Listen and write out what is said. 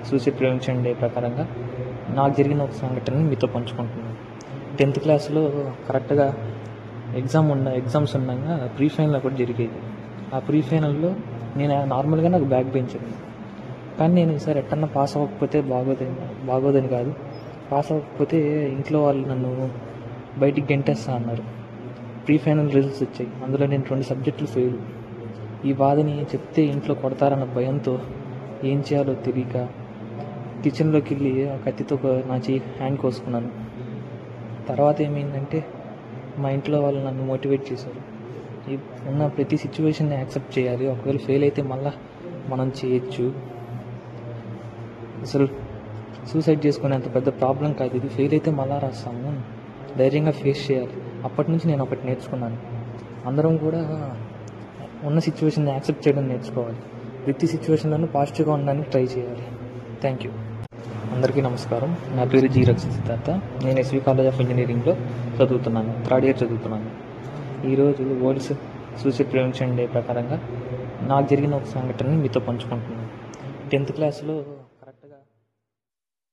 suicide prevention day ప్రకారంగా నాకు జరిగిన ఒక సంఘటనని మీతో పంచుకుంటున్నాను టెన్త్ క్లాస్లో కరెక్ట్గా ఎగ్జామ్ ఉన్న ఎగ్జామ్స్ ఉండగా ప్రీ ఫైనల్ ఒకటి జరిగేది ఆ ప్రీ ఫైనల్లో నేను నార్మల్గా నాకు బ్యాక్ బెంచ్ ఉంది కానీ నేను ఈసారి ఎట్టన్నా పాస్ అవ్వకపోతే బాగోదని బాగోదని కాదు పాస్ అవ్వకపోతే ఇంట్లో వాళ్ళు నన్ను బయటికి గెంటేస్తా అన్నారు ప్రీ ఫైనల్ రిజల్ట్స్ వచ్చాయి అందులో నేను రెండు సబ్జెక్టులు ఫెయిల్ ఈ బాధని చెప్తే ఇంట్లో కొడతారన్న భయంతో ఏం చేయాలో తెలియక కిచెన్లోకి వెళ్ళి ఆ కత్తితో ఒక నా చెయ్యి హ్యాండ్ కోసుకున్నాను తర్వాత ఏమైందంటే మా ఇంట్లో వాళ్ళు నన్ను మోటివేట్ చేశారు ఈ ఉన్న ప్రతి సిచ్యువేషన్ని యాక్సెప్ట్ చేయాలి ఒకవేళ ఫెయిల్ అయితే మళ్ళా మనం చేయొచ్చు అసలు సూసైడ్ చేసుకునేంత పెద్ద ప్రాబ్లం కాదు ఇది ఫెయిల్ అయితే మళ్ళా రాస్తాము ధైర్యంగా ఫేస్ చేయాలి అప్పటి నుంచి నేను ఒకటి నేర్చుకున్నాను అందరం కూడా ఉన్న సిచ్యువేషన్ యాక్సెప్ట్ చేయడం నేర్చుకోవాలి ప్రతి సిచ్యువేషన్లోనూ పాజిటివ్గా ఉండడానికి ట్రై చేయాలి థ్యాంక్ యూ అందరికీ నమస్కారం నా పేరు జీ రక్షిత్ సిద్ధార్థ నేను ఎస్వి కాలేజ్ ఆఫ్ ఇంజనీరింగ్లో చదువుతున్నాను థర్డ్ ఇయర్ చదువుతున్నాను ఈరోజు వరల్డ్ సూసైడ్ ప్రివెన్షన్ డే ప్రకారంగా నాకు జరిగిన ఒక సంఘటనని మీతో పంచుకుంటున్నాను టెన్త్ క్లాస్లో